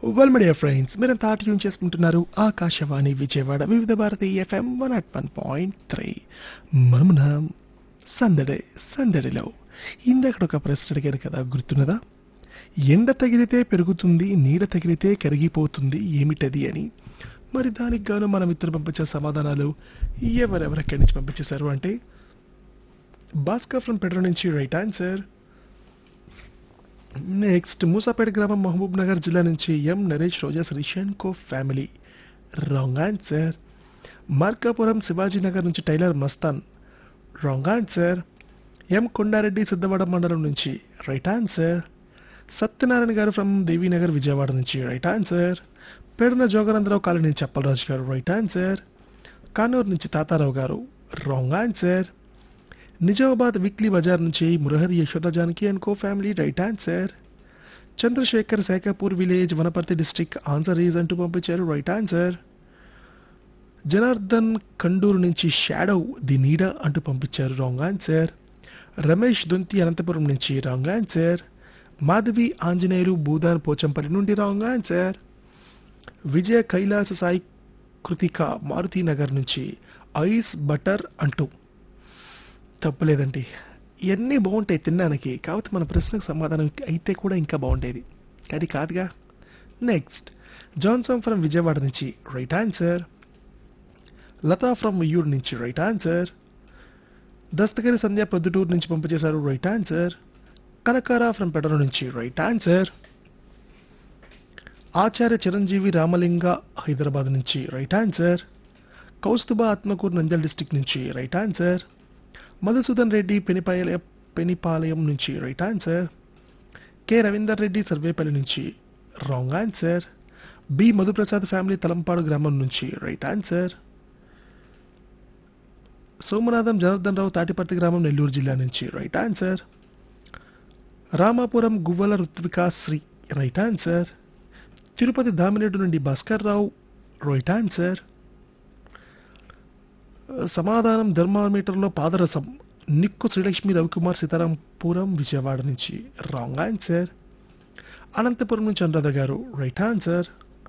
well media friends మీరంతా tune చేసుకుంటున్నారు Akashvani Vijayawada Vividh Bharati FM one at one point three మనమున సందడే సందడిలో ఇందక్కడ ఒక ప్రశ్న అడిగారు కదా గుర్తున్నదా ఎండ తగిలితే పెరుగుతుంది నీడ తగిలితే కరిగిపోతుంది ఏమిటది అని మరి దానికి గాను మన మిత్రులు పంపించే సమాధానాలు ఎవరెవరెక్కడి నుంచి పంపించేశారు అంటే భాస్కర్ ఫ్రమ్ పెట్రో నుంచి రైట్ ఆన్సర్ నెక్స్ట్ మూసాపేట గ్రామం మహబూబ్ నగర్ జిల్లా నుంచి M Naresh Roja Rishan co family wrong answer Markapuram Shivajinagar నుంచి tailor Mastan wrong answer M Kondareddy Siddhavada మండలం నుంచి రైట్ ఆన్సర్ సత్యనారాయణ గారు ఫ్రమ్ దేవీనగర్ విజయవాడ నుంచి రైట్ ఆన్సర్ పేరున జోగనందరావు కాలనీ నుంచి అప్పలరాజు గారు రైట్ ఆన్సర్ కానూరు నుంచి తాతారావు గారు wrong answer Nizamabad weekly bazaar నుంచి Murahari Yashoda Janaki and co family right answer Chandrashekar Shekhapur village Wanaparthy district answer is అంటూ పంపించారు రైట్ ఆన్సర్ జనార్దన్ కండూరు నుంచి షాడో ది నీడ అంటూ పంపించారు రాంగ్ ఆన్సర్ రమేష్ దొంతి అనంతపురం నుంచి రాంగ్ ఆన్సర్ మాధవి ఆంజనేయులు భూదాన్ పోచంపల్లి నుండి రాంగ్ ఆన్సర్ విజయ కైలాస సాయి కృతిక మారుతి నగర్ నుంచి ఐస్ బటర్ అంటూ తప్పలేదండి ఇవన్నీ బాగుంటాయి తినడానికి కాకపోతే మన ప్రశ్నకు సమాధానం అయితే కూడా ఇంకా బాగుండేది కానీ కాదుగా నెక్స్ట్ జాన్సన్ ఫ్రమ్ విజయవాడ నుంచి right answer Latha from Uyyuru నుంచి రైట్ ఆన్సర్ దస్తగిరి సంధ్య ప్రొద్దుటూరు నుంచి పంపించేశారు రైట్ ఆన్సర్ కనకారా ఫ్రమ్ పెడర నుంచి రైట్ ఆన్సర్ ఆచార్య చిరంజీవి రామలింగ హైదరాబాద్ నుంచి right answer Kaustubha Atmakur Nandyal district నుంచి రైట్ ఆన్సర్ మధుసూదన్ రెడ్డి పెనిపాయ పెనిపాలయం నుంచి right answer K Ravinder Reddy Sarvepalli నుంచి wrong answer B Madhuprasad family Talampadu గ్రామం నుంచి రైట్ ఆన్సర్ సోమనాథం జనార్దన్ రావు తాటిపర్తి గ్రామం నెల్లూరు జిల్లా నుంచి right answer Ramapuram Guvvala Ritvika Sri right answer Tirupati Damineedu నుండి భాస్కర్ రావు రైట్ ఆన్సర్ సమాధానం ధర్మామీటర్లో పాదరసం నిక్కు శ్రీలక్ష్మి రవికుమార్ సీతారాంపురం విజయవాడ నుంచి రాంగ్ ఆన్సర్ అనంతపురం నుంచి అనురాధ గారు రైట్ ఆన్సర్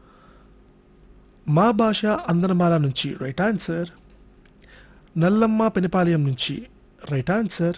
మా భాష అందనమాల నుంచి రైట్ ఆన్సర్ నల్లమ్మ పెనిపాలయం నుంచి right answer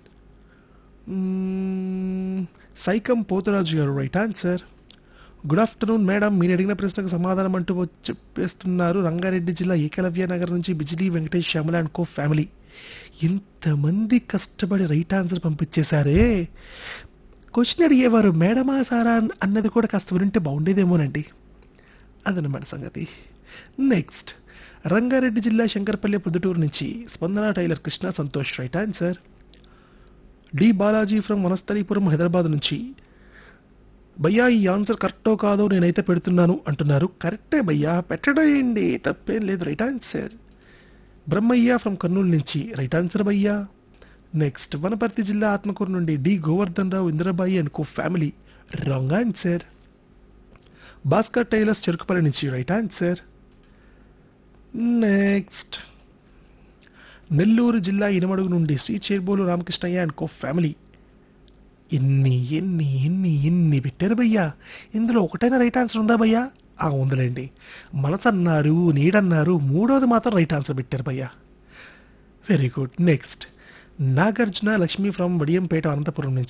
hmm, Saikam Poturaju గారు right answer good afternoon madam మీరు అడిగిన ప్రశ్నకు సమాధానం అంటూ వచ్చి చెప్పేస్తున్నారు రంగారెడ్డి జిల్లా ఏకలవ్య నగర్ నుంచి Bijili Venkatesh Shyamala and co family ఇంతమంది కష్టపడి రైట్ ఆన్సర్ పంపించేశారే క్వశ్చన్ అడిగేవారు మేడమా సారా అన్- అన్నది కూడా కాస్త వింటే బాగుండేదేమోనండి అదనమాట సంగతి నెక్స్ట్ రంగారెడ్డి జిల్లా శంకర్పల్లి పొద్దుటూరు నుంచి Spandana tailor Krishna Santosh right answer D Balaji from Vanasthalipuram Hyderabad నుంచి భయ్యా ఈ ఆన్సర్ కరెక్టో కాదో నేనైతే పెడుతున్నాను అంటున్నారు కరెక్టే భయ్యా పెట్టడేయండి తప్పేం లేదు right answer Brahmaiah from Kurnool నుంచి రైట్ ఆన్సర్ భయ్యా నెక్స్ట్ వనపర్తి జిల్లా ఆత్మకూరు నుండి D Govardhan Rao Indirabai and co family wrong answer Bhaskar tailors Cherukupalli నుంచి రైట్ ఆన్సర్ నెక్స్ట్ నెల్లూరు జిల్లా ఇనమడుగు నుండి Sri Cherbolu Ramakrishnaiah and co family ఎన్ని ఎన్ని ఎన్ని ఎన్ని పెట్టారు భయ్యా ఇందులో ఒకటైనా రైట్ ఆన్సర్ ఉందా భయ్యా ఆ ఉందిలేండి మనసు అన్నారు నీడన్నారు మూడోది మాత్రం రైట్ ఆన్సర్ పెట్టారు భయ్యా very good next Nagarjuna Lakshmi from Vadiyampeta Anantapuram నుంచి